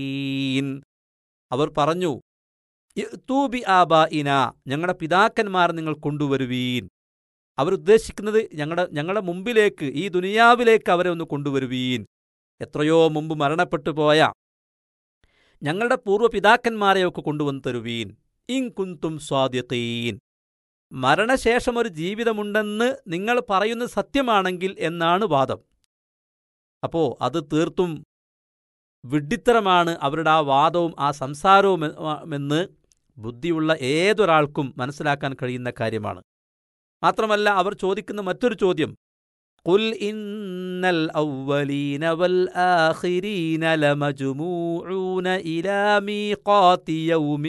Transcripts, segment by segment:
അവർ പറഞ്ഞു തൂബി ആബ ഇന ഞങ്ങളുടെ പിതാക്കന്മാർ നിങ്ങൾ കൊണ്ടുവരുവീൻ അവരുദ്ദേശിക്കുന്നത് ഞങ്ങളുടെ ഞങ്ങളുടെ മുമ്പിലേക്ക് ഈ ദുനിയാവിലേക്ക് അവരെ ഒന്ന് കൊണ്ടുവരുവീൻ എത്രയോ മുമ്പ് മരണപ്പെട്ടു പോയ ഞങ്ങളുടെ പൂർവ്വപിതാക്കന്മാരെയൊക്കെ കൊണ്ടുവന്ന് തരുവീൻ ഇൻ കുന്തും സ്വാദ്യത്തീൻ മരണശേഷം ഒരു ജീവിതമുണ്ടെന്ന് നിങ്ങൾ പറയുന്നത് സത്യമാണെങ്കിൽ എന്നാണ് വാദം അപ്പോ അത് തീർത്തും വിഡ്ഢിത്തരമാണ് അവരുടെ ആ വാദവും ആ സംസാരവും എന്ന് ബുദ്ധിയുള്ള ഏതൊരാൾക്കും മനസ്സിലാക്കാൻ കഴിയുന്ന കാര്യമാണ് മാത്രമല്ല അവർ ചോദിക്കുന്ന മറ്റൊരു ചോദ്യം قل إن الأولين والآخرين لمجموعون إلى ميقات يوم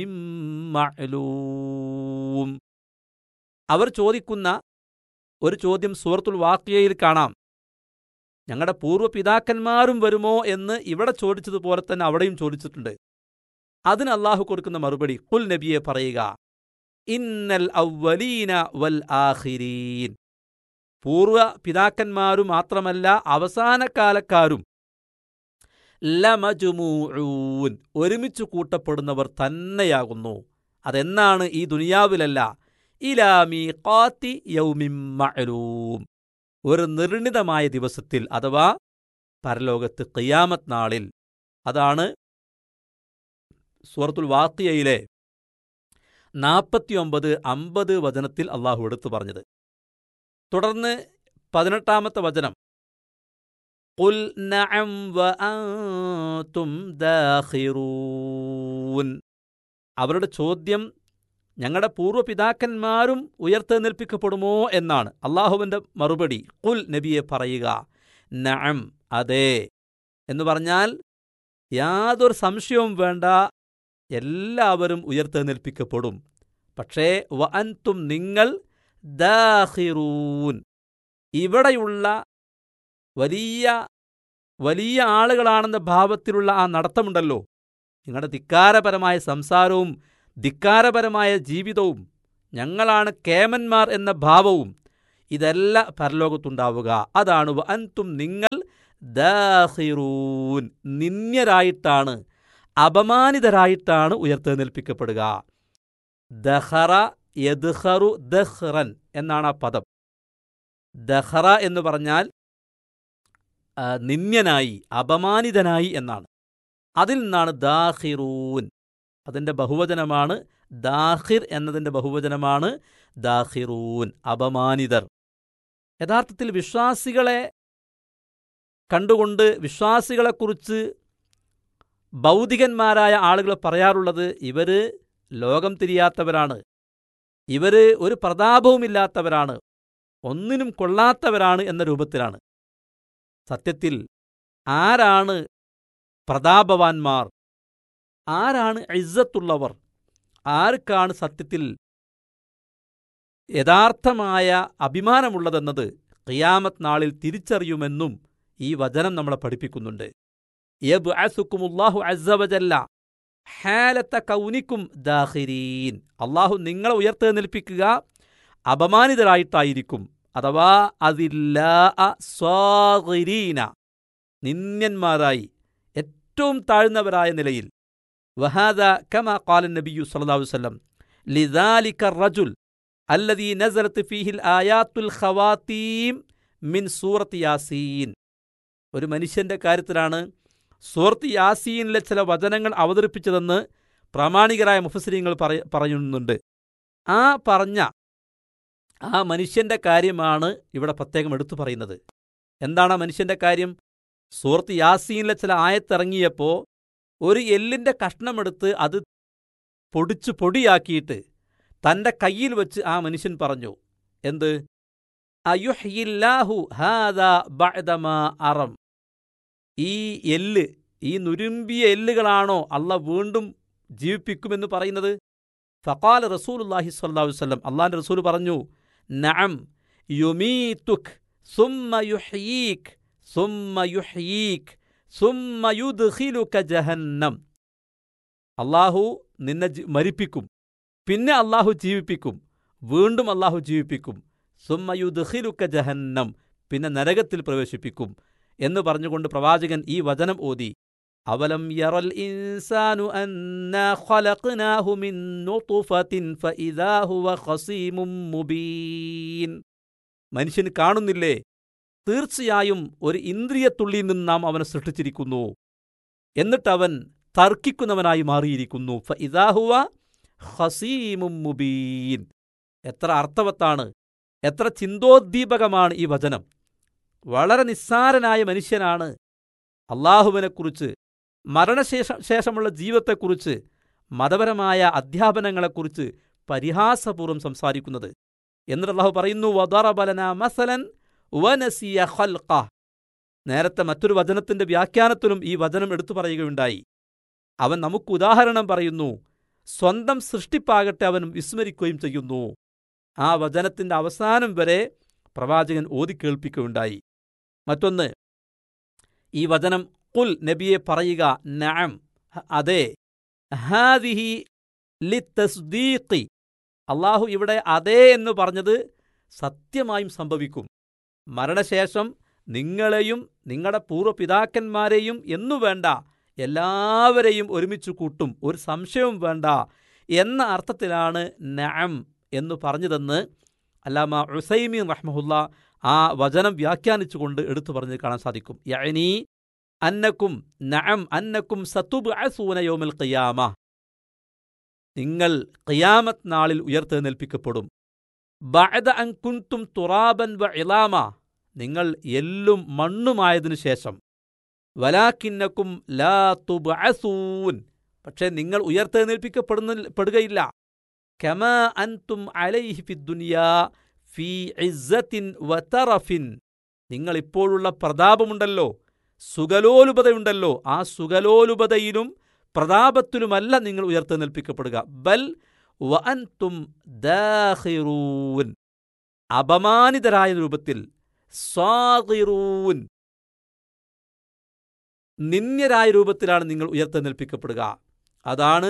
معلوم അവർ ചോദിക്കുന്ന ഒരു ചോദ്യം സൂറത്തുൽ വാക്കിയയിൽ കാണാം ഞങ്ങളുടെ പൂർവ്വപിതാക്കന്മാരും വരുമോ എന്ന് ഇവിടെ ചോദിച്ചതുപോലെ തന്നെ അവിടെയും ചോദിച്ചിട്ടുണ്ട് അതിന് അള്ളാഹു കൊടുക്കുന്ന മറുപടി കുൽ നബിയെ പറയുക ഇന്നൽ ഔവലീന വൽ ആഖിരീൻ പൂർവ്വ പിതാക്കന്മാരും മാത്രമല്ല അവസാനകാലക്കാരും ലമജുമൂഊൻ ഒരുമിച്ച് കൂട്ടപ്പെടുന്നവർ തന്നെയാകുന്നു അതെന്നാണ് ഈ ദുനിയാവിലല്ല ഇലാമി കാത്തി യൗമിം മഅലൂം ഒരു നിർണിതമായ ദിവസത്തിൽ അഥവാ പരലോകത്ത് ഖിയാമത്ത് നാളിൽ അതാണ് സൂറത്തുൽ വാക്കിയയിലെ നാൽപ്പത്തിയൊമ്പത് അമ്പത് വചനത്തിൽ അള്ളാഹു എടുത്തു പറഞ്ഞത് തുടർന്ന് പതിനെട്ടാമത്തെ വചനം قل نعم وأنتم داخرون അവരുടെ ചോദ്യം ഞങ്ങളുടെ പൂർവ്വപിതാക്കന്മാരും ഉയർത്തെഴുന്നേൽപ്പിക്കപ്പെടുമോ എന്നാണ് അള്ളാഹുവിന്റെ മറുപടി കുൽ നബിയെ പറയുക നഅം അതെ എന്ന് പറഞ്ഞാൽ യാതൊരു സംശയവും വേണ്ട എല്ലാവരും ഉയർത്തെഴുന്നേൽപ്പിക്കപ്പെടും പക്ഷേ വ അൻതും നിങ്ങൾ ദാഹിറൂൻ ഇവിടെയുള്ള വലിയ വലിയ ആളുകളാണെന്ന ഭാവത്തിലുള്ള ആ നടത്തമുണ്ടല്ലോ നിങ്ങളുടെ ധിക്കാരപരമായ സംസാരവും ധിക്കാരപരമായ ജീവിതവും ഞങ്ങളാണ് കേമന്മാർ എന്ന ഭാവവും ഇതല്ല പരലോകത്തുണ്ടാവുക അതാണ് വ അൻതും നിങ്ങൾ ദാഹിറൂൻ നിന്യരായിട്ടാണ് അപമാനിതരായിട്ടാണ് ഉയർത്തെഴുന്നേൽപ്പിക്കപ്പെടുക ദഹറ യദ്ഹറു ദഹ്റൻ എന്നാണ് ആ പദം ദഹറ എന്ന് പറഞ്ഞാൽ ആ, നിന്യനായി അപമാനിതനായി എന്നാണ് അതിൽ നിന്നാണ് ദാഹിറൂൻ അതിൻ്റെ ബഹുവചനമാണ് ദാഹിർ എന്നതിൻ്റെ ബഹുവചനമാണ് ദാഹിറൂൻ അപമാനിതർ യഥാർത്ഥത്തിൽ വിശ്വാസികളെ കണ്ടുകൊണ്ട് വിശ്വാസികളെക്കുറിച്ച് ഭൗതികന്മാരായ ആളുകൾ പറയാറുള്ളത് ഇവര് ലോകം തിരിയാത്തവരാണ് ഇവര് ഒരു പ്രതാപവുമില്ലാത്തവരാണ് ഒന്നിനും കൊള്ളാത്തവരാണ് എന്ന രൂപത്തിലാണ് സത്യത്തിൽ ആരാണ് പ്രതാപവാന്മാർ ആരാണ് ഇസ്സത്തുള്ളവർ ആർക്കാണ് സത്യത്തിൽ യഥാർത്ഥമായ അഭിമാനമുള്ളതെന്നത് ഖിയാമത്ത് നാളിൽ തിരിച്ചറിയുമെന്നും ഈ വചനം നമ്മളെ പഠിപ്പിക്കുന്നുണ്ട് യബ്അസുക്കുമുല്ലാഹു അസ്സവജല്ല ഹാലത്ത കൗനിക്കും ദാഹിരീൻ അള്ളാഹു നിങ്ങളെ ഉയർത്തെഴുന്നേൽപ്പിക്കുക അപമാനിതരായിട്ടായിരിക്കും അഥവാ അതില്ലാ സ്വാഗിരീന നിന്യന്മാരായി ഏറ്റവും താഴ്ന്നവരായ നിലയിൽ വഹാദ കമ ഖാലൻ നബിയു സല്ലല്ലാഹു അലൈഹി വസല്ലം ലിദാലിക റജുൽ അല്ലദീ നസലത്ത് ഫീഹിൽ ആയാത്തുൽ ഖവാതീം മിൻ സൂറത്ത് യാസീൻ ഒരു മനുഷ്യന്റെ കാര്യത്തിലാണ് സൂറത്ത് യാസീനിലെ ചില വചനങ്ങൾ അവതരിപ്പിച്ചതെന്ന് പ്രാമാണികരായ മുഫസിരിങ്ങൾ പറയുന്നുണ്ട് ആ പറഞ്ഞ ആ മനുഷ്യന്റെ കാര്യമാണ് ഇവിടെ പ്രത്യേകം എടുത്തു പറയുന്നത് എന്താണ് ആ മനുഷ്യന്റെ കാര്യം സൂറത്ത് യാസീനിലെ ചില ആയത്തിറങ്ങിയപ്പോൾ ഒരു എല്ലിന്റെ കഷ്ണമെടുത്ത് അത് പൊടിച്ചു പൊടിയാക്കിയിട്ട് തന്റെ കയ്യിൽ വെച്ച് ആ മനുഷ്യൻ പറഞ്ഞു എന്ത് അയുഹ്യില്ലാഹു ഹാദാ ബഅദമാ അറം ഈ എല്ല് ഈ നുരുമ്പിയ എല്ലുകളാണോ അല്ല വീണ്ടും ജീവിപ്പിക്കുമെന്ന് പറയുന്നത് ഫഖാൽ റസൂലുല്ലാഹി സ്വല്ലല്ലാഹു അലൈഹി വസല്ലം അള്ളാഹിന്റെ റസൂൽ പറഞ്ഞു നഅം യുമീതുക് സുമ്മ യുഹ്യീക് സുമ്മ യുഹ്യീക് സുമ്മ യുദ്ഖിലുക ജഹന്നം അള്ളാഹു നിന്നെ ജി- മരിപ്പിക്കും പിന്നെ അള്ളാഹു ജീവിപ്പിക്കും വീണ്ടും അള്ളാഹു ജീവിപ്പിക്കും സുമ്മ യുദ്ഖിലുക ജഹന്നം പിന്നെ നരകത്തിൽ പ്രവേശിപ്പിക്കും എന്ന് പറഞ്ഞുകൊണ്ട് പ്രവാചകൻ ഈ വചനം ഓതി അവലം യറൽ ഇൻസാനു അന്നാ ഖലഖ്നാഹു മിൻ നുത്ഫത്തിൻ ഫഇദാ ഹുവ ഖസീമും മുബീൻ മനുഷ്യന് കാണുന്നില്ലേ തീർച്ചയായും ഒരു ഇന്ദ്രിയത്തുള്ളിയിൽ നിന്ന് നാം അവനെ സൃഷ്ടിച്ചിരിക്കുന്നു എന്നിട്ടവൻ തർക്കിക്കുന്നവനായി മാറിയിരിക്കുന്നു ഫഇദാഹുവ ഖസീമും മുബീൻ എത്ര അർത്ഥവത്താണ് എത്ര ചിന്തോദ്ദീപകമാണ് ഈ വചനം വളരെ നിസ്സാരനായ മനുഷ്യനാണ് അള്ളാഹുവിനെക്കുറിച്ച് മരണശേഷ ശേഷമുള്ള ജീവിതത്തെക്കുറിച്ച് മതപരമായ അധ്യാപനങ്ങളെക്കുറിച്ച് പരിഹാസപൂർവ്വം സംസാരിക്കുന്നത് എന്നിട്ട് അള്ളാഹു പറയുന്നു വദറബലന മസലൻ വനസിയ ഖൽഖ നേരത്തെ മറ്റൊരു വചനത്തിന്റെ വ്യാഖ്യാനത്തിലും ഈ വചനം എടുത്തു പറയുകയുണ്ടായി അവൻ നമുക്ക് ഉദാഹരണം പറയുന്നു സ്വന്തം സൃഷ്ടിപ്പാകട്ടെ അവൻ വിസ്മരിക്കുകയും ചെയ്യുന്നു ആ വചനത്തിന്റെ അവസാനം വരെ പ്രവാചകൻ ഓതിക്കേൾപ്പിക്കുകയുണ്ടായി മറ്റൊന്ന് ഈ വചനം കുൽ നബിയെ പറയുക നഅം അതെ ഹാദിഹി ലിത്തസ്ദീഖി അള്ളാഹു ഇവിടെ അതേ എന്ന് പറഞ്ഞത് സത്യമായും സംഭവിക്കും മരണശേഷം നിങ്ങളെയും നിങ്ങളുടെ പൂർവ്വപിതാക്കന്മാരെയും എന്നു വേണ്ട എല്ലാവരെയും ഒരുമിച്ച് കൂട്ടും ഒരു സംശയവും വേണ്ട എന്ന അർത്ഥത്തിലാണ് നഅം എന്ന് പറഞ്ഞതെന്ന് അല്ലാമ ഉസൈമീൻ റഹ്മഹുല്ല ആ വചനം വ്യാഖ്യാനിച്ചുകൊണ്ട് എടുത്തു പറഞ്ഞ് കാണാൻ സാധിക്കും യഅനി അന്നക്കും നഅം അന്നക്കും സത്തുബ്അസൂന യൗമൽ ഖിയാമ നിങ്ങൾ ഖിയാമത്ത് നാളിൽ ഉയർത്തെഴുന്നേൽപ്പിക്കപ്പെടും ബഅദ അൻ കുൻതും തുറാബൻ വ ഇലാമ നിങ്ങൾ എല്ലും മണ്ണുമായതിനു ശേഷം വലാക്കിന്നക്കും ലാ തുബ്അസൂൻ പക്ഷേ നിങ്ങൾ ഉയർത്തെഴുന്നേൽപ്പിക്കപ്പെടുന്ന പെടുകയില്ല കമ അൻതും അലൈഹി ഫിദ്ദുനിയാ ഫീ ഇസ്സത്തിൻ വതറഫിൻ നിങ്ങൾ ഇപ്പോഴുള്ള പ്രതാപമുണ്ടല്ലോ സുഗലോലുപതയുണ്ടല്ലോ ആ സുഗലോലുപതയിലും പ്രതാപത്തിലുമല്ല നിങ്ങൾ ഉയർത്തെഴുന്നേൽപ്പിക്കപ്പെടുക ബൽ വ അൻതും ദാഖിറൂൻ അപമാനിതരായ രൂപത്തിൽ സ്വാഗിറൂൻ നിന്ദ്യരായ രൂപത്തിലാണ് നിങ്ങൾ ഉയർത്തെഴുന്നേൽപ്പിക്കപ്പെടുക അതാണ്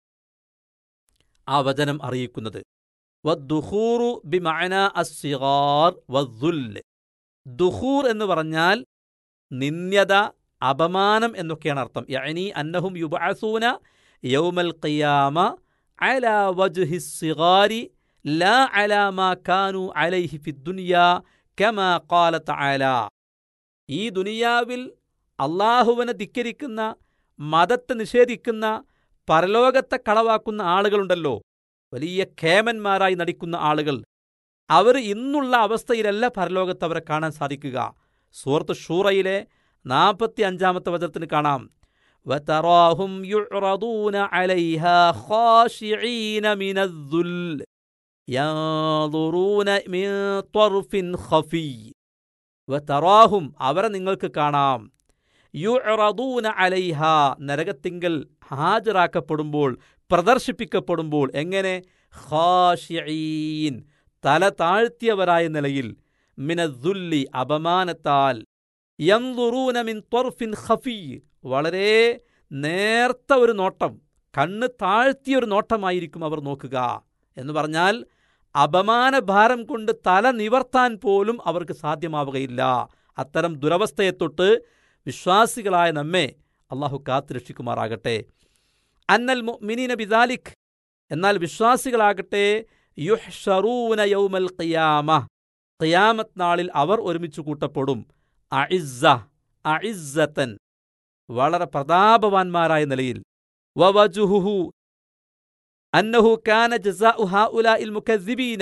ആ വചനം അറിയിക്കുന്നത് വദ്ദുഹൂറു ബിമഅന അസ്സിഗാർ വദ്ദുല്ല് ദുഹൂർ എന്ന് പറഞ്ഞാൽ നിന്ദ്യത അപമാനം എന്നൊക്കെയാണ് അർത്ഥം യഅനി അന്നഹും യുബഅസൂന യൗമൽ ഖിയാമ അലാ വജ്ഹി സിഗാരി ലാ അലാ മാ കാനു അലൈഹി ഫിദ്ദുനിയാ കമാ ഖാല തആല ഈ ദുനിയാവിൽ അള്ളാഹുവിനെ ധിക്കരിക്കുന്ന മതത്തെ നിഷേധിക്കുന്ന പരലോകത്തെ കളവാക്കുന്ന ആളുകളുണ്ടല്ലോ വലിയ ഖേമന്മാരായി നടിക്കുന്ന ആളുകൾ അവർ ഇന്നുള്ള അവസ്ഥയിലല്ല പരലോകത്ത് അവരെ കാണാൻ സാധിക്കുക സൂറത്ത് ഷൂറയിലെ നാൽപ്പത്തി അഞ്ചാമത്തെ വചനത്തിന് കാണാം وتراهم يعرضون عليها خاشعين من الذل ينظرون من طرف خفي وتراهم അവരെ നിങ്ങൾക്ക് കാണാം യുറദൂന അലൈഹ നരകത്തിങ്കൽ ഹാജരാക്കപ്പെടുമ്പോൾ പ്രദർശിപ്പിക്കപ്പെടുമ്പോൾ എങ്ങനെ ഖാഷിഈൻ തല താഴ്ത്തിയവരായ നിലയിൽ മിനദ്ദുല്ലി അപമാനത്താൽ യംദുറൂന മിൻ ത്വർഫിൻ ഖഫി വളരെ നേർത്ത ഒരു നോട്ടം കണ്ണ് താഴ്ത്തിയ ഒരു നോട്ടമായിരിക്കും അവർ നോക്കുക എന്ന് പറഞ്ഞാൽ അപമാനഭാരം കൊണ്ട് തല നിവർത്താൻ പോലും അവർക്ക് സാധ്യമാവുകയില്ല അത്തരം ദുരവസ്ഥയെ തൊട്ട് വിശ്വാസികളായ നമ്മെ അള്ളാഹു കാത്തുരക്ഷിക്കുമാറാകട്ടെ അന്നൽ മിനീന ബിദാലിഖ് എന്നാൽ വിശ്വാസികളാകട്ടെ യുഹ്ഷറൂന യൗമൽ ഖിയാമ ഖിയാമത്ത് നാളിൽ അവർ ഒരുമിച്ച് കൂട്ടപ്പെടും അഇസ്സ അഇസ്സത്തൻ വളരെ പ്രതാപവാന്മാരായ നിലയിൽ വവജുഹുഹു അന്നഹു കാന ജസാഉ ഹൗലാഇൽ മുകദ്ദിബീന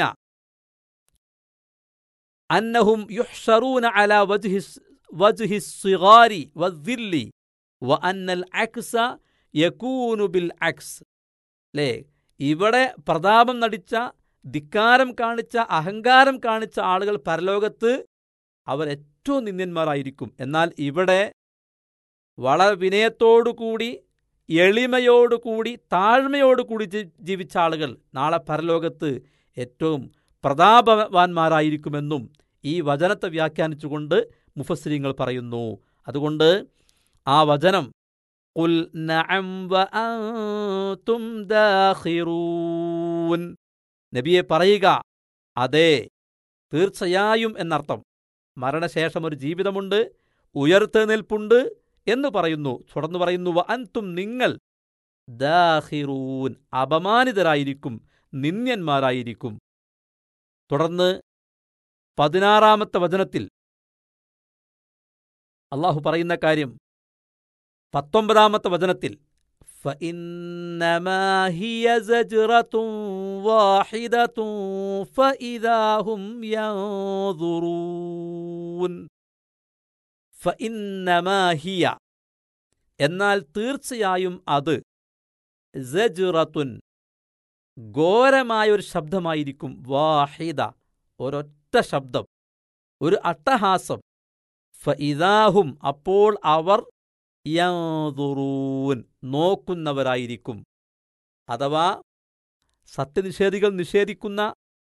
അന്നഹും യുഹ്ഷറൂന അലാ വജ്ഹി വജ്ഹി സിഗാരി വദ്ദില്ലി വ അന്നൽ അക്സ യകൂനു ബിൽ അക്സ് അല്ലേ ഇവിടെ പ്രതാപം നടിച്ച ധിക്കാരം കാണിച്ച അഹങ്കാരം കാണിച്ച ആളുകൾ പരലോകത്ത് അവർ ഏറ്റവും നിന്ദ്യന്മാരായിരിക്കും എന്നാൽ ഇവിടെ വളരെ വിനയത്തോടുകൂടി എളിമയോടുകൂടി താഴ്മയോടുകൂടി ജീവിച്ച ആളുകൾ നാളെ പരലോകത്ത് ഏറ്റവും പ്രതാപവാന്മാരായിരിക്കുമെന്നും ഈ വചനത്തെ വ്യാഖ്യാനിച്ചുകൊണ്ട് മുഫസ്ലിങ്ങൾ പറയുന്നു അതുകൊണ്ട് ആ വചനം قل نعم وأنتم داخرون നബിയെ പറയുക അതെ തീർച്ചയായും എന്നർത്ഥം മരണശേഷം ഒരു ജീവിതമുണ്ട് ഉയർത്തെഴുന്നേൽപ്പുണ്ട് എന്ന് പറയുന്നു തുടർന്ന് പറയുന്നു വ അൻതും നിങ്ങൾ ദാഹിറൂൻ അപമാനിതരായിരിക്കും നിന്ദ്യന്മാരായിരിക്കും തുടർന്ന് പതിനാറാമത്തെ വചനത്തിൽ അള്ളാഹു പറയുന്ന കാര്യം പത്തൊമ്പതാമത്തെ വചനത്തിൽ فإنما هي زجرة واحدة فإذا هم ينظرون فإنما هي എന്നാൽ തീർച്ചയായും അത് സജുറത്തുൻ ഘോരമായൊരു ശബ്ദമായിരിക്കും വാഹിദ ഒരൊറ്റ ശബ്ദം ഒരു അട്ടഹാസം ഫഇദാഹും അപ്പോൾ അവർ യൻദുറൂൻ നോക്കുന്നവരായിരിക്കും അഥവാ സത്യനിഷേധികൾ നിഷേധിക്കുന്ന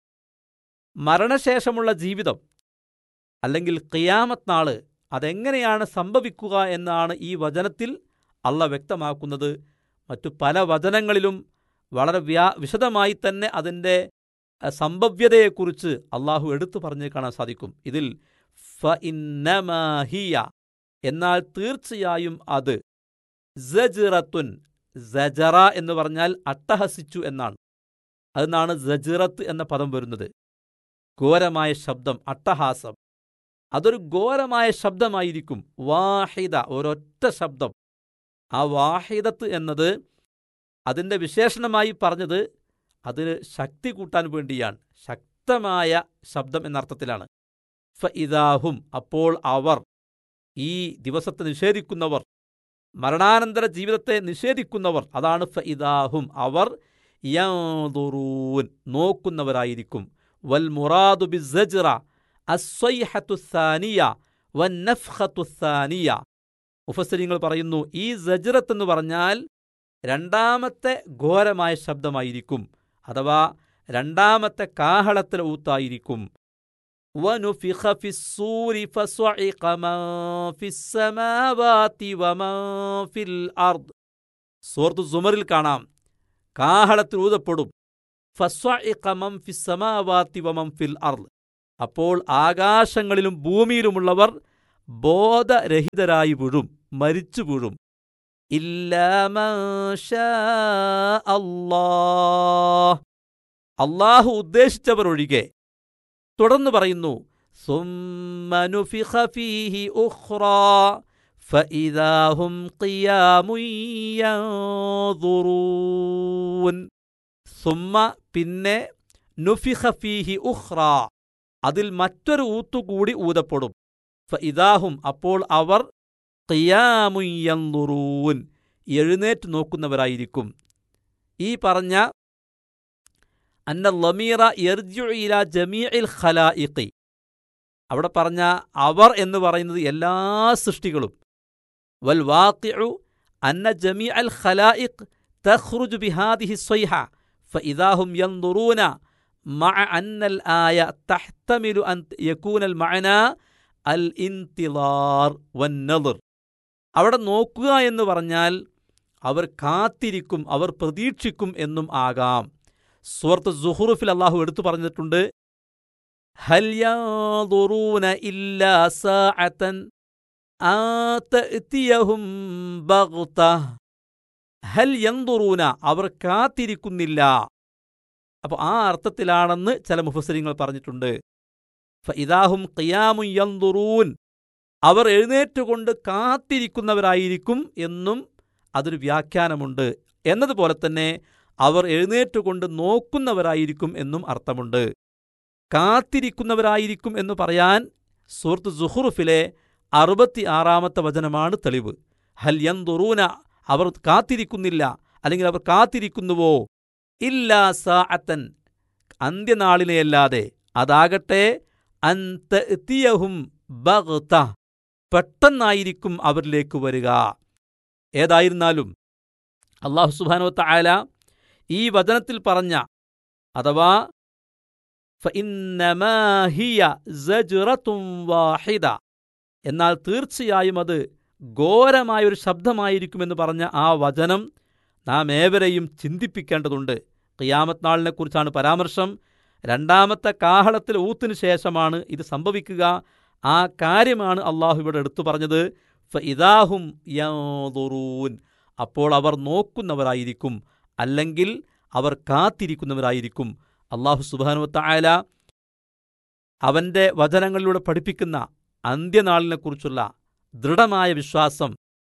മരണശേഷമുള്ള ജീവിതം അല്ലെങ്കിൽ ഖിയാമത്ത് നാള് അതെങ്ങനെയാണ് സംഭവിക്കുക എന്നാണ് ഈ വചനത്തിൽ അള്ള വ്യക്തമാക്കുന്നത് മറ്റു പല വചനങ്ങളിലും വളരെ വ്യാ വിശദമായി തന്നെ അതിൻ്റെ സംഭവ്യതയെക്കുറിച്ച് അള്ളാഹു എടുത്തു പറഞ്ഞ് കാണാൻ സാധിക്കും ഇതിൽ ഫ ഇന്നമാഹിയ എന്നാൽ തീർച്ചയായും അത് സജിറത്തുൻ സജറ എന്ന് പറഞ്ഞാൽ അട്ടഹസിച്ചു എന്നാണ് അതിനാണ് സജിറത്ത് എന്ന പദം വരുന്നത് ഘോരമായ ശബ്ദം അട്ടഹാസം അതൊരു ഘോരമായ ശബ്ദമായിരിക്കും വാഹിദ ഒരൊറ്റ ശബ്ദം ആ വാഹിദത്ത് എന്നത് അതിൻ്റെ വിശേഷണമായി പറഞ്ഞത് അതിന് ശക്തി കൂട്ടാൻ വേണ്ടിയാണ് ശക്തമായ ശബ്ദം എന്നർത്ഥത്തിലാണ് ഫ ഇദാഹും അപ്പോൾ അവർ ഈ ദിവസത്തെ നിഷേധിക്കുന്നവർ മരണാനന്തര ജീവിതത്തെ നിഷേധിക്കുന്നവർ അതാണ് ഫ ഇദാഹും അവർ യൻദുറൂൻ നോക്കുന്നവരായിരിക്കും വൽ മുറാദു ബിസ്സജ്റ അസ്വൈഹത്തുസാനിയ വന്നഫ്ഹത്തുസാനിയ മുഫസ്സരിങ്ങൾ പറയുന്നു ഈ സജ്റത്ത് എന്ന് പറഞ്ഞാൽ രണ്ടാമത്തെ ഘോരമായ ശബ്ദമായിരിക്കും അഥവാ രണ്ടാമത്തെ കാഹളത്തിൽ ഊത്തായിരിക്കും ونفخ في الصور فصعق من في السماوات ومن في الأرض സൂറത്ത് സുമറിൽ കാണാം കാഹളത്തിൽ ഊതപ്പെടും ഫസ്വഇഖ മൻ ഫിസ് സമാവാതി വമൻ ഫിൽ അർദ് അപ്പോൾ ആകാശങ്ങളിലും ഭൂമിയിലുമുള്ളവർ ബോധരഹിതരായി വീഴും മരിച്ചു വീഴും അല്ലാഹ് അള്ളാഹു ഉദ്ദേശിച്ചവർ ഒഴികെ തുടർന്ന് പറയുന്നു ثم نفخ فيه أخرى فإذا هم قيام ينظرون ثم പിന്നെ നുഫിഖ ഫീഹി ഉഖ്റ അതിൽ മറ്റൊരു ഊത്തുകൂടി ഊതപ്പെടും ഫഇദാഹും അപ്പോൾ അവർ ഖിയാമുയ്യന്തുറൂൻ എഴുന്നേറ്റ് നോക്കുന്നവരായിരിക്കും ഈ പറഞ്ഞ അന്ന ലമീറ യർജു ഇല ജമീഇൽ ഖലായിഖി അവിടെ പറഞ്ഞ അവർ എന്ന് പറയുന്നത് എല്ലാ സൃഷ്ടികളും വൽ വാഖിഉ അന്ന ജമീ അൽ ഖലായിഖ് തഖ്റുജു ബിഹാദിഹി സ്വൈഹ ഫഇദാഹും യൻദുറൂന മഅ അന്നൽ ആയ തഹ്തമിലു അൻ യകൂനൽ മഅന അൽ ഇൻതിലാർ വന്നദർ അവിടെ നോക്കുക എന്ന് പറഞ്ഞാൽ അവർ കാത്തിരിക്കും അവർ പ്രതീക്ഷിക്കും എന്നും ആകാം സുഹൃത്ത് സുഹുറുഫിൽ അള്ളാഹു എടുത്തു പറഞ്ഞിട്ടുണ്ട് ഹൽ യൻദുറൂന ഇല്ലാ സാഅതൻ ആതഅതിയഹും ബഗ്ത ഹൽ യൻദുറൂന അവർ കാത്തിരിക്കുന്നില്ല അപ്പോൾ ആ അർത്ഥത്തിലാണെന്ന് ചില മുഫസരിങ്ങൾ പറഞ്ഞിട്ടുണ്ട് ഫഇദാഹും ഖിയാമുൻ യൻദുറൂൻ അവർ എഴുന്നേറ്റുകൊണ്ട് കാത്തിരിക്കുന്നവരായിരിക്കും എന്നും അതൊരു വ്യാഖ്യാനമുണ്ട് എന്നതുപോലെ തന്നെ അവർ എഴുന്നേറ്റുകൊണ്ട് നോക്കുന്നവരായിരിക്കും എന്നും അർത്ഥമുണ്ട് കാത്തിരിക്കുന്നവരായിരിക്കും എന്ന് പറയാൻ സൂറത്ത് സുഹുറുഫിലെ അറുപത്തി ആറാമത്തെ വചനമാണ് തെളിവ് ഹൽ യന്തുറൂന അവർ കാത്തിരിക്കുന്നില്ല അല്ലെങ്കിൽ അവർ കാത്തിരിക്കുന്നുവോ ഇല്ലാ സാഅത്തൻ അന്ത്യനാളിനെയല്ലാതെ അതാകട്ടെ അന്തഹും ബഗ്ത പെട്ടെന്നായിരിക്കും അവരിലേക്ക് വരിക ഏതായിരുന്നാലും അള്ളാഹു സുബാനോത്ത ആല ഈ വചനത്തിൽ പറഞ്ഞ അഥവാ ഫഇന്നമാഹിയ സജ്റത്തും വാഹിദ എന്നാൽ തീർച്ചയായും അത് ഘോരമായൊരു ശബ്ദമായിരിക്കുമെന്ന് പറഞ്ഞ ആ വചനം നാം ഏവരെയും ചിന്തിപ്പിക്കേണ്ടതുണ്ട് ഖിയാമത്ത് നാളിനെക്കുറിച്ചാണ് പരാമർശം രണ്ടാമത്തെ കാഹളത്തിൽ ഊത്തിന് ശേഷമാണ് ഇത് സംഭവിക്കുക ആ കാര്യമാണ് അള്ളാഹു ഇവിടെ എടുത്തു പറഞ്ഞത് ഫഇദാഹും യൻദുറൂൻ അപ്പോൾ അവർ നോക്കുന്നവരായിരിക്കും അല്ലെങ്കിൽ അവർ കാത്തിരിക്കുന്നവരായിരിക്കും അള്ളാഹു സുബാനുവത്തായാല അവൻ്റെ വചനങ്ങളിലൂടെ പഠിപ്പിക്കുന്ന അന്ത്യനാളിനെക്കുറിച്ചുള്ള ദൃഢമായ വിശ്വാസം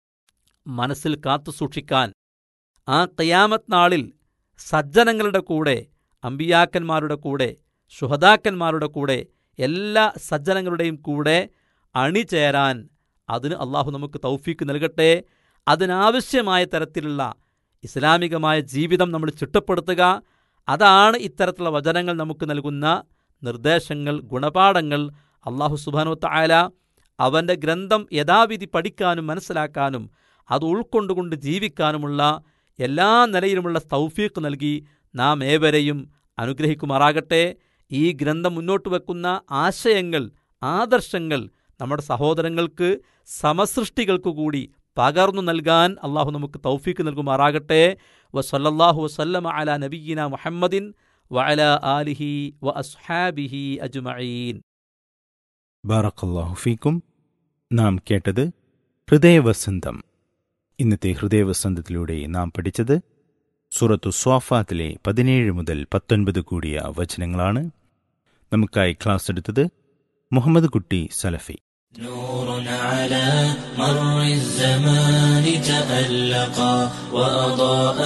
മനസ്സിൽ കാത്തുസൂക്ഷിക്കാൻ ആ കയാമത്ത് നാളിൽ സജ്ജനങ്ങളുടെ കൂടെ അമ്പിയാക്കന്മാരുടെ കൂടെ ശുഹദാക്കന്മാരുടെ കൂടെ എല്ലാ സജ്ജനങ്ങളുടെയും കൂടെ അണിചേരാൻ അതിന് അള്ളാഹു നമുക്ക് തൗഫീക്ക് നൽകട്ടെ അതിനാവശ്യമായ തരത്തിലുള്ള ഇസ്ലാമികമായ ജീവിതം നമ്മൾ ചിട്ടപ്പെടുത്തുക അതാണ് ഇത്തരത്തിലുള്ള വചനങ്ങൾ നമുക്ക് നൽകുന്ന നിർദ്ദേശങ്ങൾ ഗുണപാഠങ്ങൾ അള്ളാഹു സുബാനുവത്ത ആയ അവൻ്റെ ഗ്രന്ഥം യഥാവിധി പഠിക്കാനും മനസ്സിലാക്കാനും അത് ഉൾക്കൊണ്ടുകൊണ്ട് ജീവിക്കാനുമുള്ള എല്ലാ നിലയിലുമുള്ള തൗഫീഖ് നൽകി നാം ഏവരെയും അനുഗ്രഹിക്കുമാറാകട്ടെ ഈ ഗ്രന്ഥം മുന്നോട്ട് വെക്കുന്ന ആശയങ്ങൾ ആദർശങ്ങൾ നമ്മുടെ സഹോദരങ്ങൾക്ക് സമസൃഷ്ടികൾക്ക് കൂടി പകർന്നു നൽകാൻ അള്ളാഹു നമുക്ക് തൗഫീക്ക് നൽകുമാറാകട്ടെ വസല്ലല്ലാഹു വസല്ലമ അല നബിയിന മുഹമ്മദിൻ വഅല ആലിഹി വ അസ്ഹാബിഹി അജ്മഈൻ ബാറക്കല്ലാഹു ഫീക്കും നാം കേട്ടത് ഹൃദയവസന്തം ഇന്നത്തെ ഹൃദയവസന്തത്തിലൂടെ നാം പഠിച്ചത് സൂറത്തു സ്വാഫാത്തിലെ പതിനേഴ് മുതൽ പത്തൊൻപത് കൂടിയ വചനങ്ങളാണ് നമുക്കായി ക്ലാസ് എടുത്തത് മുഹമ്മദ് കുട്ടി സലഫി نور على مر الزمان تألقا وأضاء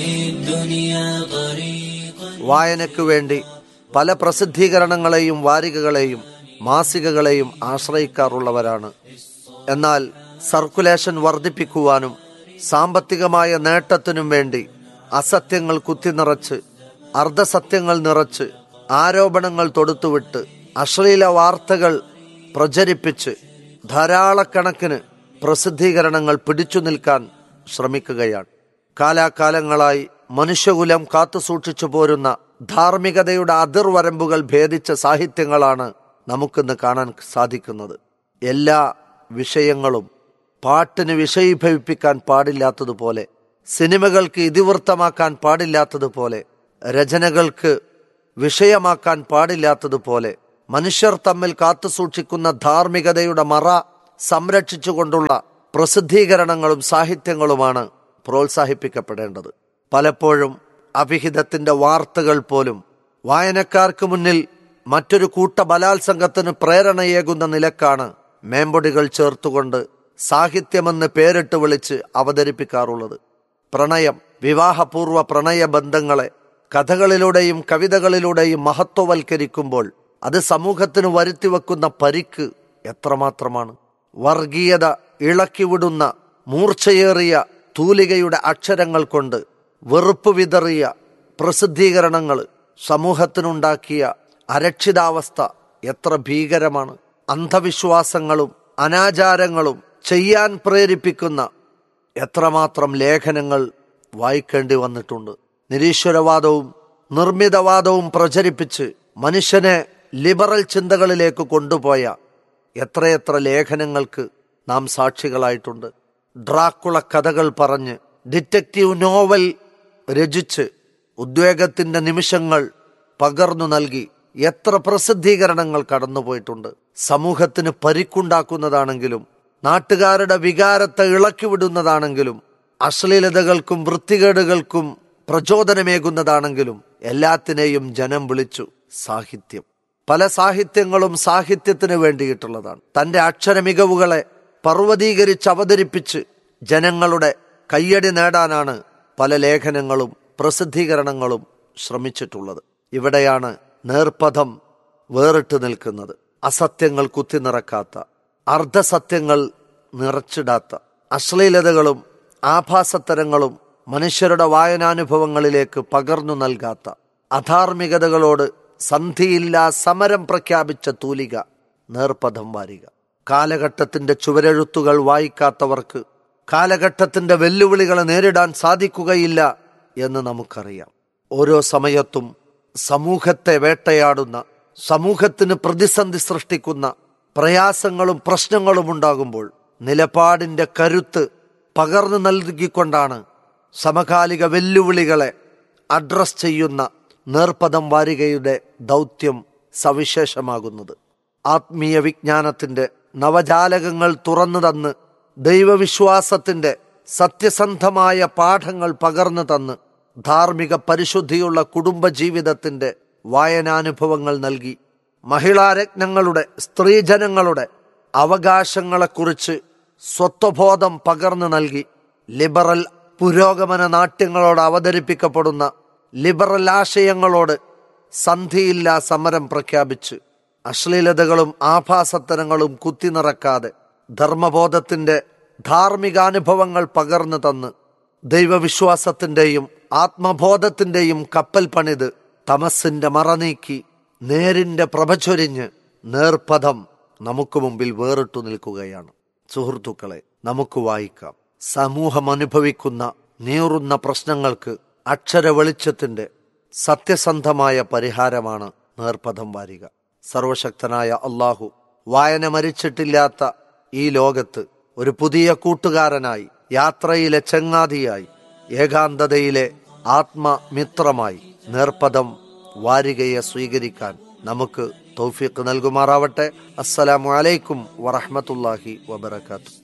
للدنيا طريقا വായനയ്ക്കു വേണ്ടി പല പ്രസിദ്ധീകരണങ്ങളെയും വാരികകളെയും മാസികകളെയും ആശ്രയിക്കാറുള്ളവരാണ് എന്നാൽ സർക്കുലേഷൻ വർദ്ധിപ്പിക്കുവാനും സാമ്പത്തികമായ നേട്ടത്തിനും വേണ്ടി അസത്യങ്ങൾ കുത്തിനിറച്ച് അർദ്ധസത്യങ്ങൾ നിറച്ച് ആരോപണങ്ങൾ തൊടുത്തുവിട്ട് അശ്ലീല വാർത്തകൾ പ്രചരിപ്പിച്ച് ധാരാളക്കണക്കിന് പ്രസിദ്ധീകരണങ്ങൾ പിടിച്ചു നിൽക്കാൻ ശ്രമിക്കുകയാണ് കാലാകാലങ്ങളായി മനുഷ്യകുലം കാത്തുസൂക്ഷിച്ചു പോരുന്ന ധാർമ്മികതയുടെ അതിർവരമ്പുകൾ ഭേദിച്ച സാഹിത്യങ്ങളാണ് നമുക്കിന്ന് കാണാൻ സാധിക്കുന്നത് എല്ലാ വിഷയങ്ങളും പാട്ടിന് വിഷയീഭവിപ്പിക്കാൻ പാടില്ലാത്തതുപോലെ സിനിമകൾക്ക് ഇതിവൃത്തമാക്കാൻ പാടില്ലാത്തതുപോലെ രചനകൾക്ക് വിഷയമാക്കാൻ പാടില്ലാത്തതുപോലെ മനുഷ്യർ തമ്മിൽ കാത്തുസൂക്ഷിക്കുന്ന ധാർമ്മികതയുടെ മറ സംരക്ഷിച്ചുകൊണ്ടുള്ള പ്രസിദ്ധീകരണങ്ങളും സാഹിത്യങ്ങളുമാണ് പ്രോത്സാഹിപ്പിക്കപ്പെടേണ്ടത് പലപ്പോഴും അഭിഹിതത്തിന്റെ വാർത്തകൾ പോലും വായനക്കാർക്ക് മുന്നിൽ മറ്റൊരു കൂട്ട ബലാത്സംഗത്തിന് പ്രേരണയേകുന്ന നിലക്കാണ് മേമ്പൊടികൾ ചേർത്തുകൊണ്ട് സാഹിത്യമെന്ന് പേരിട്ട് വിളിച്ച് അവതരിപ്പിക്കാറുള്ളത് പ്രണയം വിവാഹപൂർവ്വ പ്രണയ ബന്ധങ്ങളെ കഥകളിലൂടെയും കവിതകളിലൂടെയും മഹത്വവൽക്കരിക്കുമ്പോൾ അത് സമൂഹത്തിന് വരുത്തിവെക്കുന്ന പരിക്ക് എത്രമാത്രമാണ് വർഗീയത ഇളക്കിവിടുന്ന മൂർച്ചയേറിയ തൂലികയുടെ അക്ഷരങ്ങൾ കൊണ്ട് വെറുപ്പ് വിതറിയ പ്രസിദ്ധീകരണങ്ങൾ സമൂഹത്തിനുണ്ടാക്കിയ അരക്ഷിതാവസ്ഥ എത്ര ഭീകരമാണ് അന്ധവിശ്വാസങ്ങളും അനാചാരങ്ങളും ചെയ്യാൻ പ്രേരിപ്പിക്കുന്ന എത്രമാത്രം ലേഖനങ്ങൾ വായിക്കേണ്ടി വന്നിട്ടുണ്ട് നിരീശ്വരവാദവും നിർമ്മിതവാദവും പ്രചരിപ്പിച്ച് മനുഷ്യനെ ലിബറൽ ചിന്തകളിലേക്ക് കൊണ്ടുപോയ എത്രയെത്ര ലേഖനങ്ങൾക്ക് നാം സാക്ഷികളായിട്ടുണ്ട് ഡ്രാക്കുള കഥകൾ പറഞ്ഞ് ഡിറ്റക്റ്റീവ് നോവൽ രചിച്ച് ഉദ്വേഗത്തിന്റെ നിമിഷങ്ങൾ പകർന്നു നൽകി എത്ര പ്രസിദ്ധീകരണങ്ങൾ കടന്നുപോയിട്ടുണ്ട് സമൂഹത്തിന് പരിക്കുണ്ടാക്കുന്നതാണെങ്കിലും നാട്ടുകാരുടെ വികാരത്തെ ഇളക്കിവിടുന്നതാണെങ്കിലും അശ്ലീലതകൾക്കും വൃത്തികേടുകൾക്കും പ്രചോദനമേകുന്നതാണെങ്കിലും എല്ലാത്തിനെയും ജനം വിളിച്ചു സാഹിത്യം പല സാഹിത്യങ്ങളും സാഹിത്യത്തിന് വേണ്ടിയിട്ടുള്ളതാണ് തന്റെ അക്ഷര മികവുകളെ പർവ്വതീകരിച്ച് അവതരിപ്പിച്ച് ജനങ്ങളുടെ കയ്യടി നേടാനാണ് പല ലേഖനങ്ങളും പ്രസിദ്ധീകരണങ്ങളും ശ്രമിച്ചിട്ടുള്ളത് ഇവിടെയാണ് നേർപഥം വേറിട്ട് നിൽക്കുന്നത് അസത്യങ്ങൾ കുത്തിനിറക്കാത്ത അർദ്ധസത്യങ്ങൾ നിറച്ചിടാത്ത അശ്ലീലതകളും ആഭാസത്തരങ്ങളും മനുഷ്യരുടെ വായനാനുഭവങ്ങളിലേക്ക് പകർന്നു നൽകാത്ത അധാർമികതകളോട് സന്ധിയില്ലാ സമരം പ്രഖ്യാപിച്ച തൂലിക നേർപഥം വാരിക കാലഘട്ടത്തിന്റെ ചുവരെഴുത്തുകൾ വായിക്കാത്തവർക്ക് കാലഘട്ടത്തിന്റെ വെല്ലുവിളികളെ നേരിടാൻ സാധിക്കുകയില്ല എന്ന് നമുക്കറിയാം ഓരോ സമയത്തും സമൂഹത്തെ വേട്ടയാടുന്ന സമൂഹത്തിന് പ്രതിസന്ധി സൃഷ്ടിക്കുന്ന പ്രയാസങ്ങളും പ്രശ്നങ്ങളും ഉണ്ടാകുമ്പോൾ നിലപാടിന്റെ കരുത്ത് പകർന്നു നൽകിക്കൊണ്ടാണ് സമകാലിക വെല്ലുവിളികളെ അഡ്രസ് ചെയ്യുന്ന നേർപദം വാരികയുടെ ദൗത്യം സവിശേഷമാകുന്നത് ആത്മീയ വിജ്ഞാനത്തിന്റെ നവജാലകങ്ങൾ തുറന്നു തന്ന് ദൈവവിശ്വാസത്തിന്റെ സത്യസന്ധമായ പാഠങ്ങൾ പകർന്നു തന്ന് ധാർമ്മിക പരിശുദ്ധിയുള്ള കുടുംബജീവിതത്തിന്റെ വായനാനുഭവങ്ങൾ നൽകി മഹിളാരത്നങ്ങളുടെ സ്ത്രീജനങ്ങളുടെ അവകാശങ്ങളെക്കുറിച്ച് സ്വത്വബോധം പകർന്നു നൽകി ലിബറൽ പുരോഗമന നാട്യങ്ങളോട് അവതരിപ്പിക്കപ്പെടുന്ന ലിബറൽ ആശയങ്ങളോട് സന്ധിയില്ലാ സമരം പ്രഖ്യാപിച്ച് അശ്ലീലതകളും ആഭാസത്തരങ്ങളും കുത്തിനിറക്കാതെ ധർമ്മബോധത്തിന്റെ ധാർമ്മികാനുഭവങ്ങൾ പകർന്നു തന്ന് ദൈവവിശ്വാസത്തിന്റെയും ആത്മബോധത്തിന്റെയും കപ്പൽ പണിത് തമസിന്റെ മറനീക്കി നേരിന്റെ പ്രഭചൊരിഞ്ഞ് നേർപഥം നമുക്ക് മുമ്പിൽ വേറിട്ടു നിൽക്കുകയാണ് സുഹൃത്തുക്കളെ നമുക്ക് വായിക്കാം സമൂഹം അനുഭവിക്കുന്ന നീറുന്ന പ്രശ്നങ്ങൾക്ക് അക്ഷര വെളിച്ചത്തിന്റെ സത്യസന്ധമായ പരിഹാരമാണ് നേർപഥം വാരിക സർവശക്തനായ അള്ളാഹു വായന മരിച്ചിട്ടില്ലാത്ത ഈ ലോകത്ത് ഒരു പുതിയ കൂട്ടുകാരനായി യാത്രയിലെ ചങ്ങാതിയായി ഏകാന്തതയിലെ ആത്മമിത്രമായി നേർപദം വാരികയെ സ്വീകരിക്കാൻ നമുക്ക് തൗഫീഖ് നൽകുമാറാവട്ടെ അസ്സലാമു അലൈക്കും വറഹ്മത്തുള്ളാഹി വബറകാതുഹു